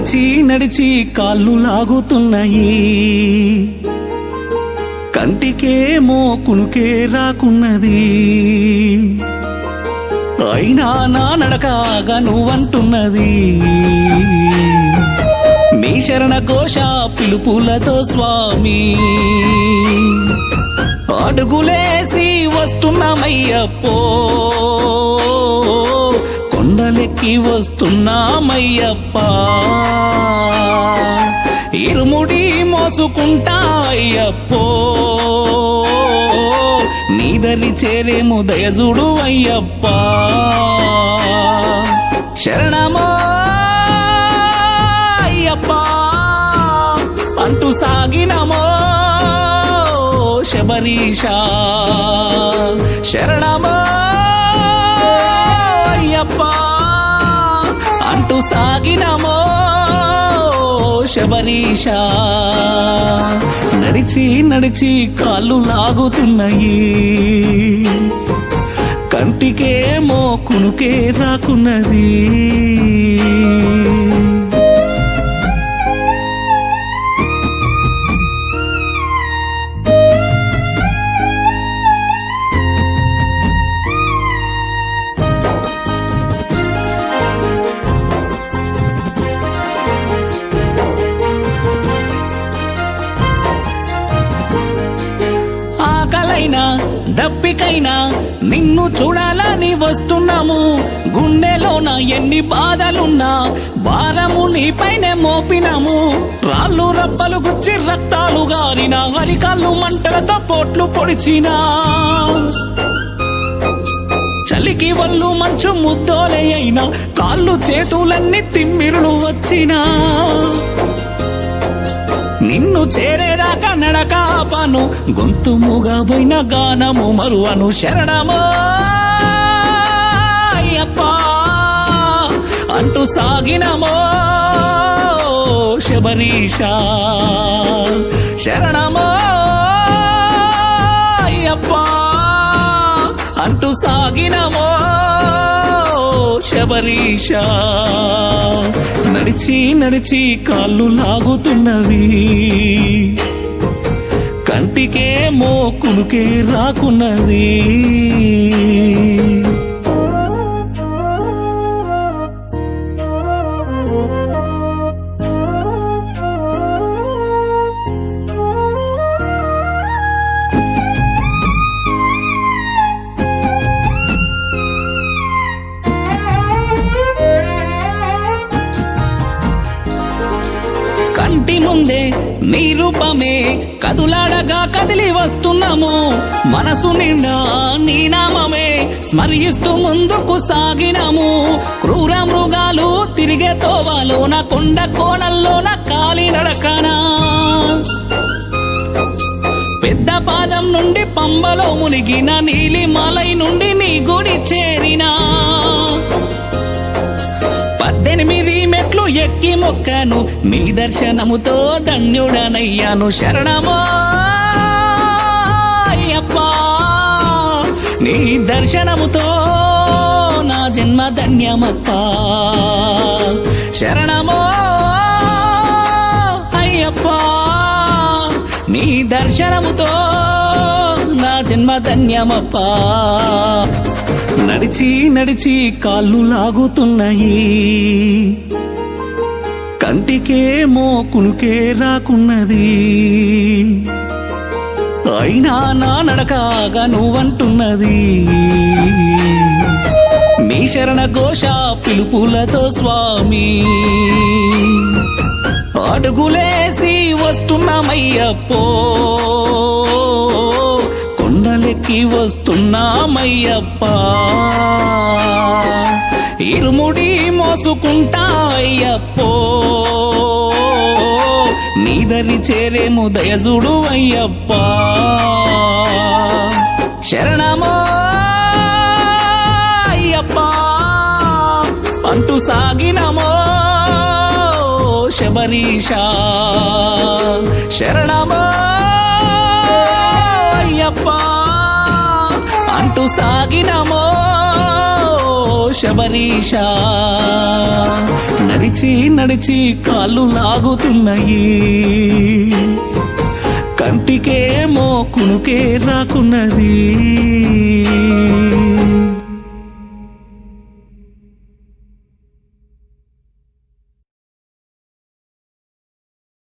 నడిచి నడిచి కాళ్ళు లాగుతున్నాయి కంటికేమో కునుకే రాకున్నది అయినా నా నడకాగా నువ్వంటున్నది నీ శరణ ఘోష పిలుపులతో స్వామి అడుగులేసి వస్తున్నామయ్యప్పో కొండలెక్కి వస్తున్నామయ్యప్ప ఇరుముడి మోసుకుంటా అయ్యప్పో నీదరి చేరేము దయజుడు అయ్యప్ప శరణమో అయ్యప్ప అంటూ సాగినమో శబరీష శరణమో అయ్యప్ప అంటూ సాగినమో శబరీష నడిచి నడిచి కాళ్ళు లాగుతున్నాయి కంటికేమో కునుకే రాకున్నది ఆకలైనా దప్పికైనా నిన్ను చూడాలని వస్తున్నాము గుండెలోన ఎన్ని బాధలున్నా భారము నీపైనే మోపినాము రాళ్ళు రప్పలు గుచ్చి రక్తాలు గారిన అరికాళ్ళు మంటలతో పోట్లు పొడిచినా చలికి వల్లు మంచు ముద్దోలే అయినా కాళ్ళు చేతులన్నీ తిమ్మిరులు వచ్చినా నిన్ను చేరేదాకా నడకాపను గొంతు మూగబోయిన గానము మరువను శరణమో అయ్యప్ప అంటూ సాగినమో శబరీష శరణమో అయ్యప్ప అంటూ సాగినమో శబరీష నడిచి నడిచి కాళ్ళు లాగుతున్నవి కంటికేమో కునుకే రాకున్నది కంటి ముందే నీ రూపమే కదులాడగా కదిలి వస్తున్నాము మనసు నిండా నీ నామమే స్మరిస్తూ ముందుకు సాగినాము క్రూర మృగాలు తిరిగే తోవలోన కొండ కోణల్లోన కాలి నడకనా పెద్ద పాదం నుండి పంబలో మునిగిన నీలిమలై నుండి నీ గుడి చేరినా పద్దెనిమిది మెట్లు ఎక్కి మొక్కను నీ దర్శనముతో ధన్యుడనయ్యాను శరణమో అయ్యప్ప నీ దర్శనముతో నా జన్మ ధన్యమప్ప శరణమో అయ్యప్ప నీ దర్శనముతో నా జన్మ ధన్యమప్ప నడిచి నడిచి కాళ్ళు లాగుతున్నాయి కంటికేమో కునుకే రాకున్నది అయినా నా నడకాగా నువ్వంటున్నది నీ శరణ ఘోష పిలుపులతో స్వామి అడుగులేసి వస్తున్నామయ్యప్పో కొండలెక్కి వస్తున్నామయ్యప్ప ఇరుముడి మోసుకుంటా అయ్యప్పో నీదరి చేరేము దయజుడు అయ్యప్ప శరణమో అయ్యప్ప అంటూ సాగినమో శబరీష శరణమో అయ్యప్ప అంటూ సాగినమో శబరీష నడిచి నడిచి కాళ్ళు లాగుతున్నాయి కంటికేమో కునుకే రాకున్నది